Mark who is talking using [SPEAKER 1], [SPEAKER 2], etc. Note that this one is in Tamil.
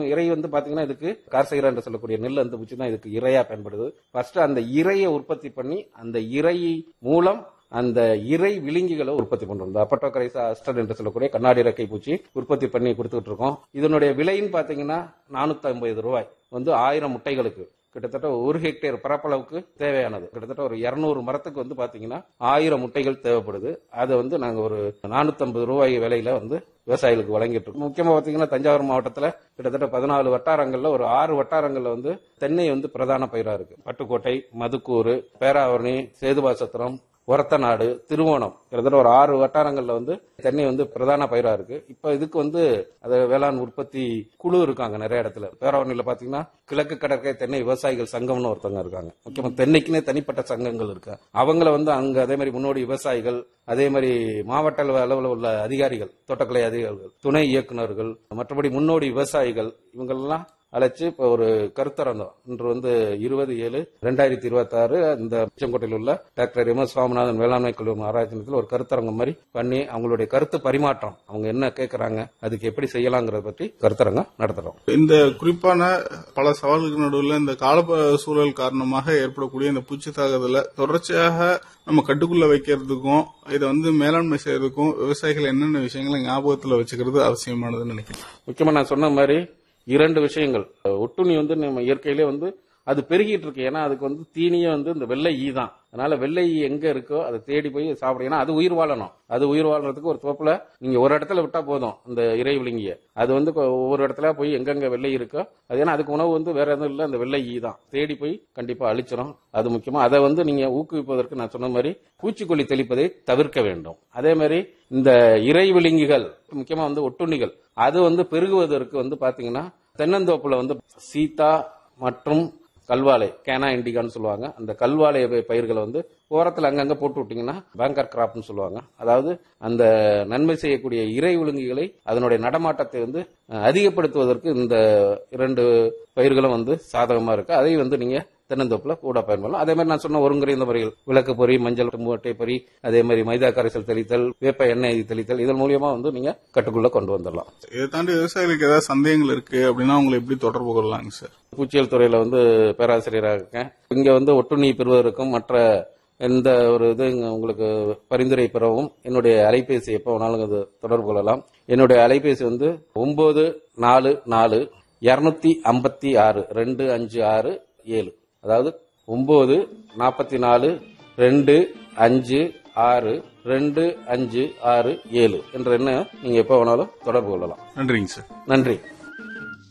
[SPEAKER 1] இறை வந்து பாத்தீங்கன்னா இதுக்கு கார்சைரா என்று சொல்லக்கூடிய நெல் அந்த பூச்சி தான் இதுக்கு இரையா பயன்படுது ஃபர்ஸ்ட் அந்த இரையை உற்பத்தி பண்ணி அந்த இறை மூலம் அந்த இறை விழுங்கிகளை உற்பத்தி பண்றோம் இந்த அப்பட்டோகரைசா அஸ்டர் என்று சொல்லக்கூடிய கண்ணாடி இறக்கை பூச்சி உற்பத்தி பண்ணி கொடுத்துட்டு இருக்கோம் இதனுடைய விலைன்னு பாத்தீங்கன்னா நானூத்தி ஐம்பது ரூபாய் வந்து ஆயிரம் முட்டைகளுக்கு கிட்டத்தட்ட ஒரு ஹெக்டேர் பரப்பளவுக்கு தேவையானது கிட்டத்தட்ட ஒரு இருநூறு மரத்துக்கு வந்து பாத்தீங்கன்னா ஆயிரம் முட்டைகள் தேவைப்படுது அதை வந்து நாங்க ஒரு நானூத்தி ரூபாய் விலையில வந்து விவசாயிகளுக்கு வழங்கிட்டு இருக்கோம் முக்கியமா பாத்தீங்கன்னா தஞ்சாவூர் மாவட்டத்துல கிட்டத்தட்ட பதினாலு வட்டாரங்கள்ல ஒரு ஆறு வட்டாரங்கள்ல வந்து தென்னை வந்து பிரதான பயிரா இருக்கு பட்டுக்கோட்டை மதுக்கூறு பேராவரணி சேதுபாசத்திரம் ஒரத்தநாடு திருவோணம் கிட்டத்தட்ட ஒரு ஆறு வட்டாரங்கள்ல வந்து தென்னை வந்து பிரதான பயிரா இருக்கு இப்ப இதுக்கு வந்து அது வேளாண் உற்பத்தி குழு இருக்காங்க நிறைய இடத்துல பேராவரணியில பாத்தீங்கன்னா கிழக்கு கடற்கரை தென்னை விவசாயிகள் சங்கம்னு ஒருத்தவங்க இருக்காங்க முக்கியமா தென்னைக்குன்னே தனிப்பட்ட சங்கங்கள் இருக்கு அவங்கள வந்து அங்க அதே மாதிரி முன்னோடி விவசாயிகள் அதே மாதிரி மாவட்ட அளவு- அளவுல உள்ள அதிகாரிகள் தோட்டக்கலை அதிகாரிகள் துணை இயக்குனர்கள் மற்றபடி முன்னோடி விவசாயிகள் இவங்களெல்லாம் அழைச்சு இப்ப ஒரு கருத்தரங்கம் இன்று வந்து இருபது ஏழு ரெண்டாயிரத்தி இருபத்தி ஆறு இந்த உச்சங்கோட்டையில் உள்ள டாக்டர் எம் எஸ் சுவாமிநாதன் வேளாண்மை கல்லூரி ஆராய்ச்சி நிலையத்தில் ஒரு கருத்தரங்கம் மாதிரி பண்ணி அவங்களுடைய கருத்து பரிமாற்றம் அவங்க என்ன கேட்கறாங்க அதுக்கு எப்படி செய்யலாங்கிறத பற்றி கருத்தரங்கம் நடத்துறோம்
[SPEAKER 2] இந்த குறிப்பான பல சவால்களுக்கு நடுவில் இந்த கால சூழல் காரணமாக ஏற்படக்கூடிய இந்த பூச்சி தாக்குதலை தொடர்ச்சியாக நம்ம கட்டுக்குள்ள வைக்கிறதுக்கும் இதை வந்து மேலாண்மை செய்யறதுக்கும் விவசாயிகள் என்னென்ன விஷயங்களை ஞாபகத்துல வச்சுக்கிறது அவசியமானதுன்னு நினைக்கிறேன்
[SPEAKER 1] முக்கியமா நான் சொன்ன மாதிரி இரண்டு விஷயங்கள் ஒட்டுண்ணி வந்து நம்ம இயற்கையிலே வந்து அது பெருகிட்டு இருக்கு ஏன்னா அதுக்கு வந்து தீனியே வந்து இந்த வெள்ளை ஈ தான் அதனால வெள்ளை ஈ எங்க இருக்கோ அதை தேடி போய் சாப்பிடும் ஏன்னா அது உயிர் வாழணும் அது உயிர் வாழ்றதுக்கு ஒரு தோப்புல நீங்க ஒரு இடத்துல விட்டா போதும் இந்த இறை விழுங்கிய அது வந்து கொ- ஒவ்வொரு இடத்துல போய் எங்கெங்க வெள்ளை இருக்கோ அது ஏன்னா அதுக்கு உணவு வந்து வேற எதுவும் இல்லை அந்த வெள்ளை ஈ தான் தேடி போய் கண்டிப்பா அழிச்சிரும் அது முக்கியமா அதை வந்து நீங்க ஊக்குவிப்பதற்கு நான் சொன்ன மாதிரி பூச்சிக்கொல்லி தெளிப்பதை தவிர்க்க வேண்டும் அதே மாதிரி இந்த இறை விழுங்கிகள் முக்கியமா வந்து ஒட்டுண்ணிகள் அது வந்து பெருகுவதற்கு வந்து பாத்தீங்கன்னா தென்னந்தோப்புல வந்து சீதா மற்றும் கல்வாழை கேனா இண்டிகான்னு சொல்லுவாங்க அந்த கல்வாழை ப- பயிர்களை வந்து ஓரத்தில் அங்கங்க போட்டு விட்டீங்கன்னா பேங்கர் கிராப்னு சொல்லுவாங்க அதாவது அந்த நன்மை செய்யக்கூடிய இறை ஒழுங்குகளை அதனுடைய நடமாட்டத்தை வந்து அஹ், அதிகப்படுத்துவதற்கு இந்த இரண்டு பயிர்களும் வந்து சாதகமா இருக்கு அதை வந்து நீங்க தென்னந்தோப்புல கூட பயன்படலாம் அதே மாதிரி நான் சொன்ன ஒருங்கிணைந்த முறைகள் விளக்கு பொறி மஞ்சள் மூட்டை பொறி அதே மாதிரி மைதா கரைசல் தெளித்தல் வேப்ப எண்ணெய் தெளித்தல் இதன் மூலியமா வந்து நீங்க கட்டுக்குள்ள கொண்டு வந்துடலாம்
[SPEAKER 2] இதை தாண்டி விவசாயிகளுக்கு ஏதாவது சந்தேகங்கள் இருக்கு அப்படின்னா உங்களை எப்படி தொடர்பு கொள்ளலாங்க சார்
[SPEAKER 1] பூச்சியல் துறையில வந்து பேராசிரியராக இருக்கேன் இங்க வந்து ஒட்டுண்ணி பெறுவதற்கும் மற்ற எந்த ஒரு இது இங்க உங்களுக்கு பரிந்துரை பெறவும் என்னுடைய அலைபேசி எப்போ வேணாலும் அது தொடர்பு கொள்ளலாம் என்னுடைய அலைபேசி வந்து ஒன்பது நாலு நாலு இருநூத்தி ஐம்பத்தி ஆறு ரெண்டு அஞ்சு ஆறு ஏழு அதாவது ஒன்பது நாற்பத்தி நாலு ரெண்டு அஞ்சு ஆறு ரெண்டு அஞ்சு ஆறு ஏழு என்ற எண்ணை நீங்க எப்போ வேணாலும் தொடர்பு கொள்ளலாம்
[SPEAKER 2] நன்றிங்க சார்
[SPEAKER 1] நன்றி